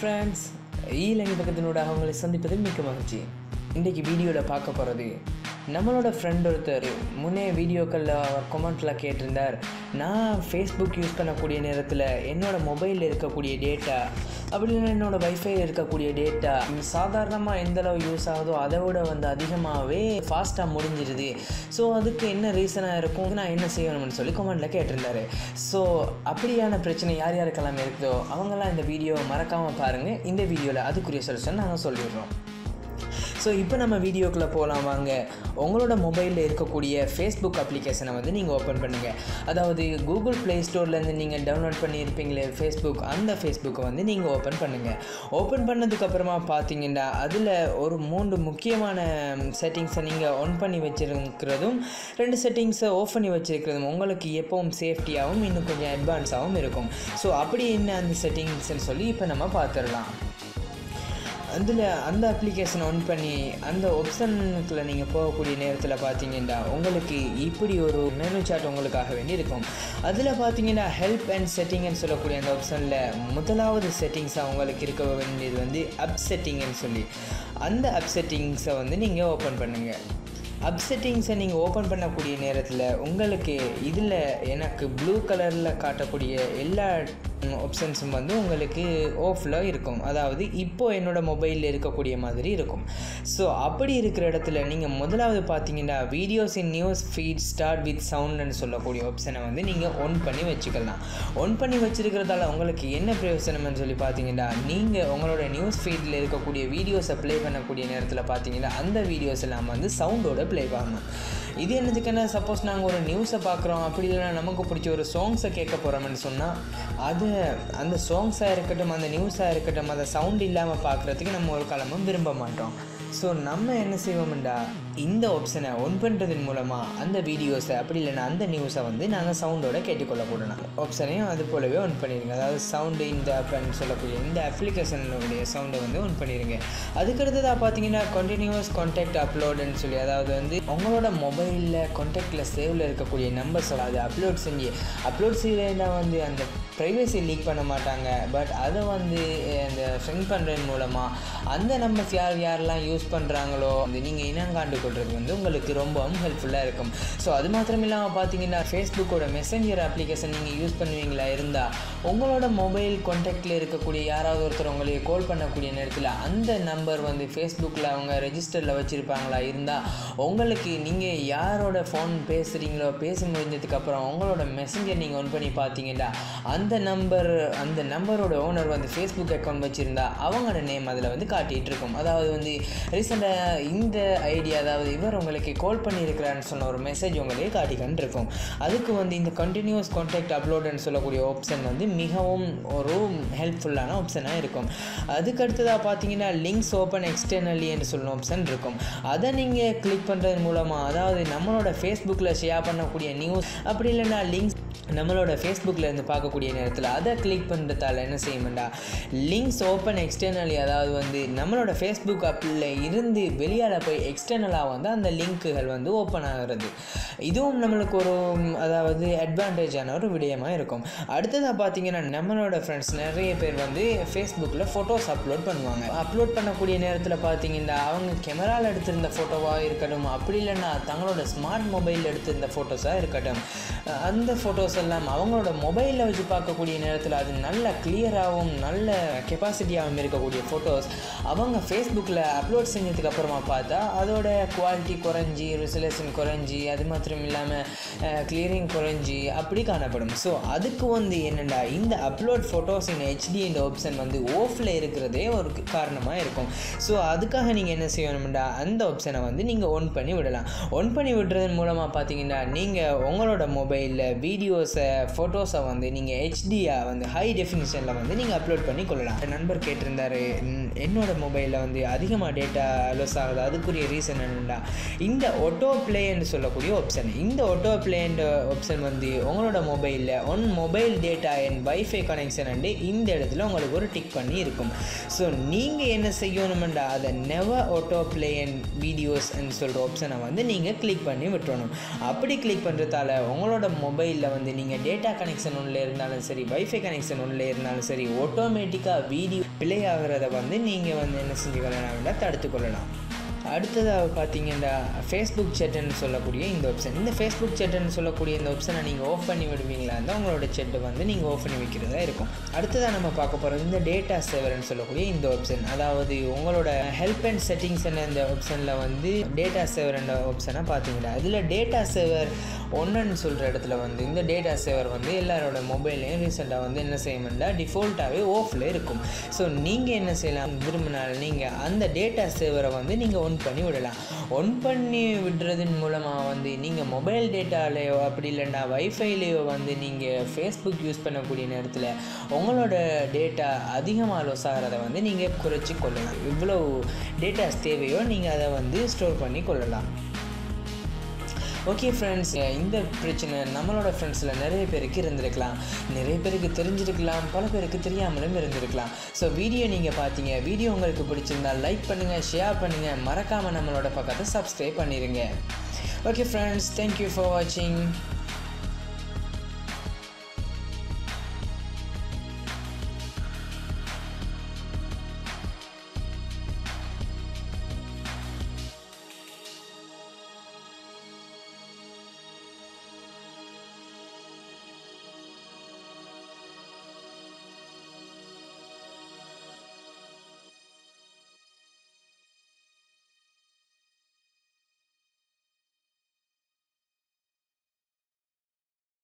friends ஈலங்கை பக்கத்தினூடாக அவங்களை சந்திப்பதில் மிக்க மகிழ்ச்சி இன்றைக்கி வீடியோவில் பார்க்க போகிறது நம்மளோட ஃப்ரெண்ட் ஒருத்தர் முன்னே வீடியோக்களில் அவர் கொமெண்ட்டில் கேட்டிருந்தார் நான் ஃபேஸ்புக் யூஸ் பண்ணக்கூடிய நேரத்தில் என்னோடய மொபைலில் இருக்கக்கூடிய டேட்டா அப்படி இல்லைன்னா என்னோடய வைஃபை இருக்கக்கூடிய டேட்டா சாதாரணமாக எந்த அளவு யூஸ் ஆகுதோ அதை விட வந்து அதிகமாகவே ஃபாஸ்ட்டாக முடிஞ்சிருது ஸோ அதுக்கு என்ன ரீசனாக இருக்கும் நான் என்ன செய்யணும்னு சொல்லி கொமெண்ட்டில் கேட்டிருந்தாரு ஸோ அப்படியான பிரச்சனை யார் யாருக்கெல்லாம் இருக்குதோ அவங்கெல்லாம் இந்த வீடியோ மறக்காமல் பாருங்கள் இந்த வீடியோவில் அதுக்குரிய சொல்யூஷன் நாங்கள் சொல்லிடுறோம் ஸோ இப்போ நம்ம வீடியோக்குள்ளே போகலாம் வாங்க உங்களோட மொபைலில் இருக்கக்கூடிய ஃபேஸ்புக் அப்ளிகேஷனை வந்து நீங்கள் ஓப்பன் பண்ணுங்கள் அதாவது கூகுள் ப்ளே ஸ்டோர்லேருந்து நீங்கள் டவுன்லோட் பண்ணியிருப்பீங்களே ஃபேஸ்புக் அந்த ஃபேஸ்புக்கை வந்து நீங்கள் ஓப்பன் பண்ணுங்கள் ஓப்பன் பண்ணதுக்கப்புறமா பார்த்தீங்கன்னா அதில் ஒரு மூன்று முக்கியமான செட்டிங்ஸை நீங்கள் ஆன் பண்ணி வச்சிருக்கிறதும் ரெண்டு செட்டிங்ஸை ஆஃப் பண்ணி வச்சிருக்கிறதும் உங்களுக்கு எப்பவும் சேஃப்டியாகவும் இன்னும் கொஞ்சம் அட்வான்ஸாகவும் இருக்கும் ஸோ அப்படி என்ன அந்த செட்டிங்ஸ்ன்னு சொல்லி இப்போ நம்ம பார்த்துடலாம் அதில் அந்த அப்ளிகேஷன் ஆன் பண்ணி அந்த ஆப்ஷனுக்குள்ள நீங்கள் போகக்கூடிய நேரத்தில் பார்த்தீங்கன்னா உங்களுக்கு இப்படி ஒரு மெனு சார்ட் உங்களுக்காக வேண்டி இருக்கும் அதில் பார்த்தீங்கன்னா ஹெல்ப் அண்ட் செட்டிங்னு சொல்லக்கூடிய அந்த ஆப்ஷனில் முதலாவது செட்டிங்ஸாக உங்களுக்கு இருக்க வேண்டியது வந்து அப் செட்டிங்னு சொல்லி அந்த அப் செட்டிங்ஸை வந்து நீங்கள் ஓப்பன் பண்ணுங்கள் அப் செட்டிங்ஸை நீங்கள் ஓப்பன் பண்ணக்கூடிய நேரத்தில் உங்களுக்கு இதில் எனக்கு ப்ளூ கலரில் காட்டக்கூடிய எல்லா ஆப்ஷன்ஸும் வந்து உங்களுக்கு ஆஃபில் இருக்கும் அதாவது இப்போது என்னோடய மொபைலில் இருக்கக்கூடிய மாதிரி இருக்கும் ஸோ அப்படி இருக்கிற இடத்துல நீங்கள் முதலாவது பார்த்தீங்கன்னா videos in news feed start with சவுண்டுன்னு சொல்லக்கூடிய ஆப்ஷனை வந்து நீங்கள் ஒன் பண்ணி வச்சுக்கலாம் ஒன் பண்ணி வச்சுருக்கிறதால உங்களுக்கு என்ன பிரயோஜனம்னு சொல்லி பார்த்தீங்கன்னா நீங்கள் உங்களோட நியூஸ் ஃபீடில் இருக்கக்கூடிய வீடியோஸை ப்ளே பண்ணக்கூடிய நேரத்தில் பார்த்தீங்கன்னா அந்த வீடியோஸ் எல்லாம் வந்து சவுண்டோட ப்ளே பண்ணணும் இது என்னதுக்குன்னா சப்போஸ் நாங்கள் ஒரு நியூஸை பார்க்குறோம் அப்படி இல்லைனா நமக்கு பிடிச்ச ஒரு சாங்ஸை கேட்க போகிறோம்னு சொன்னால் அது அந்த சாங்ஸாக இருக்கட்டும் அந்த நியூஸாக இருக்கட்டும் அதை சவுண்ட் இல்லாமல் பார்க்குறதுக்கு நம்ம ஒரு காலமும் விரும்ப மாட்டோம் ஸோ நம்ம என்ன செய்வோம்டா இந்த ஆப்ஷனை ஒன் பண்ணுறதன் மூலமாக அந்த வீடியோஸை அப்படி இல்லைன்னா அந்த நியூஸை வந்து நாங்கள் சவுண்டோட கேட்டுக்கொள்ளக்கூடணும் ஆப்ஷனையும் அது போலவே ஒன் பண்ணிடுங்க அதாவது சவுண்டு இந்த ஆப்னு சொல்லக்கூடிய இந்த அப்ளிகேஷனுடைய சவுண்டை வந்து ஒன் பண்ணிடுங்க அதுக்கடுத்ததாக பார்த்தீங்கன்னா கண்டினியூஸ் கான்டாக்ட் அப்லோடுன்னு சொல்லி அதாவது வந்து உங்களோட மொபைலில் கான்டாக்டில் சேவில் இருக்கக்கூடிய நம்பர்ஸ் அது அப்லோட் செஞ்சு அப்லோட் செய்யலைன்னா வந்து அந்த ப்ரைவசி லீக் பண்ண மாட்டாங்க பட் அதை வந்து அந்த சென்ட் பண்ணுறது மூலமாக அந்த நம்பர்ஸ் யார் யாரெல்லாம் யூஸ் பண்ணுறாங்களோ அந்த நீங்கள் இனங்காண்டு கொள்வது வந்து உங்களுக்கு ரொம்பவும் ஹெல்ப்ஃபுல்லாக இருக்கும் ஸோ அது மாத்திரம் இல்லாமல் பார்த்தீங்கன்னா ஃபேஸ்புக்கோட மெசஞ்சர் அப்ளிகேஷன் நீங்கள் யூஸ் பண்ணுவீங்களா இருந்தால் உங்களோட மொபைல் கான்டாக்டில் இருக்கக்கூடிய யாராவது ஒருத்தர் உங்களுக்கு கால் பண்ணக்கூடிய நேரத்தில் அந்த நம்பர் வந்து ஃபேஸ்புக்கில் அவங்க ரெஜிஸ்டரில் வச்சுருப்பாங்களா இருந்தால் உங்களுக்கு நீங்கள் யாரோட ஃபோன் பேசுகிறீங்களோ பேசி முடிஞ்சதுக்கப்புறம் உங்களோட மெசஞ்சர் நீங்கள் ஒன் பண்ணி பார்த்தீங்கன்னா அந்த நம்பர் அந்த நம்பரோட ஓனர் வந்து ஃபேஸ்புக் அக்கௌண்ட் வச்சுருந்தா அவங்களோட நேம் அதில் வந்து காட்டிகிட்டு இருக்கும் அதாவது வந்து ரீசெண்டாக இந்த ஐடியா அதாவது இவர் உங்களுக்கு கால் பண்ணியிருக்கிறான்னு சொன்ன ஒரு மெசேஜ் உங்களே காட்டிக்கன்னு இருக்கும் அதுக்கு வந்து இந்த கண்டினியூஸ் கான்டாக்ட் அப்லோடுன்னு சொல்லக்கூடிய ஆப்ஷன் வந்து மிகவும் ஒரு ஹெல்ப்ஃபுல்லான ஆப்ஷனாக இருக்கும் அதுக்கு அடுத்ததாக பார்த்தீங்கன்னா லிங்க்ஸ் ஓப்பன் எக்ஸ்டர்னலி என்று சொல்லும் ஆப்ஷன் இருக்கும் அதை நீங்கள் கிளிக் பண்ணுறது மூலமாக அதாவது நம்மளோட ஃபேஸ்புக்கில் ஷேர் பண்ணக்கூடிய நியூஸ் அப்படி இல்லைன்னா லிங்க்ஸ் நம்மளோட ஃபேஸ்புக்கில் இருந்து பார்க்கக்கூடிய நேரத்தில் அதை கிளிக் பண்ணுறதால என்ன செய்யும்டா லிங்க்ஸ் ஓப்பன் எக்ஸ்டர்னலி அதாவது வந்து நம்மளோட ஃபேஸ்புக் ஆப்பில் இருந்து வெளியால் போய் எக்ஸ்டர்னலாக வந்து அந்த லிங்க்குகள் வந்து ஓப்பன் ஆகிறது இதுவும் நம்மளுக்கு ஒரு அதாவது அட்வான்டேஜான ஒரு விடயமாக இருக்கும் அடுத்ததாக பார்த்தீங்கன்னா நம்மளோட ஃப்ரெண்ட்ஸ் நிறைய பேர் வந்து ஃபேஸ்புக்கில் ஃபோட்டோஸ் அப்லோட் பண்ணுவாங்க அப்லோட் பண்ணக்கூடிய நேரத்தில் பார்த்தீங்கன்னா அவங்க கேமராவில் எடுத்திருந்த ஃபோட்டோவாக இருக்கட்டும் அப்படி இல்லைன்னா தங்களோட ஸ்மார்ட் மொபைலில் எடுத்திருந்த ஃபோட்டோஸாக இருக்கட்டும் அந்த ஃபோட்டோஸ் எல்லாம் அவங்களோட மொபைலில் வச்சு பார்க்கக்கூடிய நேரத்தில் அது நல்ல கிளியராகவும் நல்ல கெப்பாசிட்டியாகவும் இருக்கக்கூடிய ஃபோட்டோஸ் அவங்க ஃபேஸ்புக்கில் அப்லோட் செஞ்சதுக்கு அப்புறமா பார்த்தா அதோட குவாலிட்டி குறைஞ்சி ரெசலேஷன் குறைஞ்சி அது மாத்திரம் இல்லாமல் கிளியரிங் குறைஞ்சி அப்படி காணப்படும் ஸோ அதுக்கு வந்து என்னென்னா இந்த அப்லோட் ஃபோட்டோஸ் இன் ஹெச்டி இந்த ஆப்ஷன் வந்து ஓஃபில் இருக்கிறதே ஒரு காரணமாக இருக்கும் ஸோ அதுக்காக நீங்கள் என்ன செய்யணும்டா அந்த ஆப்ஷனை வந்து நீங்கள் ஒன் பண்ணி விடலாம் ஒன் பண்ணி விடுறதன் மூலமாக பார்த்தீங்கன்னா நீங்கள் உங்களோட மொபைலில் வீடியோஸை ஃபோட்டோஸை வந்து நீங்கள் ஹெச்டியாக வந்து ஹை டெஃபினிஷனில் வந்து நீங்கள் அப்லோட் பண்ணி கொள்ளலாம் என் நண்பர் கேட்டிருந்தாரு என்னோட மொபைலில் வந்து அதிகமாக டேட்டா லாஸ் ஆகுது அதுக்குரிய ரீசன் என்னென்னா இந்த ஒட்டோ பிளேன்னு சொல்லக்கூடிய ஆப்ஷன் இந்த ஒட்டோ பிளேன்ற ஆப்ஷன் வந்து உங்களோட மொபைலில் on mobile data and wifi connection and இந்த இடத்துல உங்களுக்கு ஒரு டிக் பண்ணி இருக்கும் ஸோ நீங்கள் என்ன செய்யணுமெண்டா அதை நெவர் ஆட்டோ பிளே அண்ட் வீடியோஸ்ன்னு சொல்கிற ஆப்ஷனை வந்து நீங்கள் கிளிக் பண்ணி விட்டுறணும் அப்படி கிளிக் பண்ணுறதால உங்களோட மொபைலில் வந்து நீங்கள் டேட்டா கனெக்ஷன் ஒன்றில் இருந்தாலும் சரி வைஃபை கனெக்ஷன் ஒன்றில் இருந்தாலும் சரி ஆட்டோமேட்டிக்காக வீடியோ பிளே ஆகிறத வந்து நீங்கள் வந்து என்ன செஞ்சுக்கொள்ளலாம் தடுத்து கொள்ளலாம் அடுத்ததாக பார்த்தீங்கன்னா ஃபேஸ்புக் செட்டுன்னு சொல்லக்கூடிய இந்த ஆப்ஷன் இந்த ஃபேஸ்புக் செட்டுன்னு சொல்லக்கூடிய இந்த ஆப்ஷனை நீங்கள் ஆஃப் பண்ணி விடுவீங்களா இருந்தால் உங்களோட செட்டை வந்து நீங்கள் ஆஃப் பண்ணி வைக்கிறதா இருக்கும் அடுத்ததாக நம்ம பார்க்க போகிறது இந்த டேட்டா சேவர்னு சொல்லக்கூடிய இந்த ஆப்ஷன் அதாவது உங்களோட ஹெல்ப் அண்ட் செட்டிங்ஸ் இந்த ஆப்ஷனில் வந்து டேட்டா சேவர் என்ற ஆப்ஷனை பார்த்தீங்கன்னா இதில் டேட்டா சேவர் ஒன்றுன்னு சொல்கிற இடத்துல வந்து இந்த டேட்டா சேவர் வந்து எல்லாரோட மொபைல்லையும் ரீசெண்டாக வந்து என்ன செய்யணும்னா டிஃபால்ட்டாகவே ஆஃபில் இருக்கும் ஸோ நீங்கள் என்ன செய்யலாம் விரும்பினால் நீங்கள் அந்த டேட்டா சேவரை வந்து நீங்கள் ஒன் பண்ணி விடலாம் ஒன் பண்ணி விடுறதன் மூலமாக வந்து நீங்கள் மொபைல் டேட்டாலேயோ அப்படி இல்லைன்னா வைஃபைலேயோ வந்து நீங்கள் ஃபேஸ்புக் யூஸ் பண்ணக்கூடிய நேரத்தில் உங்களோட டேட்டா அதிகமாக லாஸ் ஆகிறத வந்து நீங்கள் குறைச்சி கொள்ளலாம் இவ்வளோ டேட்டாஸ் தேவையோ நீங்கள் அதை வந்து ஸ்டோர் பண்ணி கொள்ளலாம் ஓகே ஃப்ரெண்ட்ஸ் இந்த பிரச்சனை நம்மளோட ஃப்ரெண்ட்ஸில் நிறைய பேருக்கு இருந்திருக்கலாம் நிறைய பேருக்கு தெரிஞ்சிருக்கலாம் பல பேருக்கு தெரியாமலும் இருந்திருக்கலாம் ஸோ வீடியோ நீங்கள் பார்த்தீங்க வீடியோ உங்களுக்கு பிடிச்சிருந்தா லைக் பண்ணுங்கள் ஷேர் பண்ணுங்கள் மறக்காமல் நம்மளோட பக்கத்தை சப்ஸ்கிரைப் பண்ணிடுங்க ஓகே ஃப்ரெண்ட்ஸ் தேங்க்யூ ஃபார் வாட்சிங்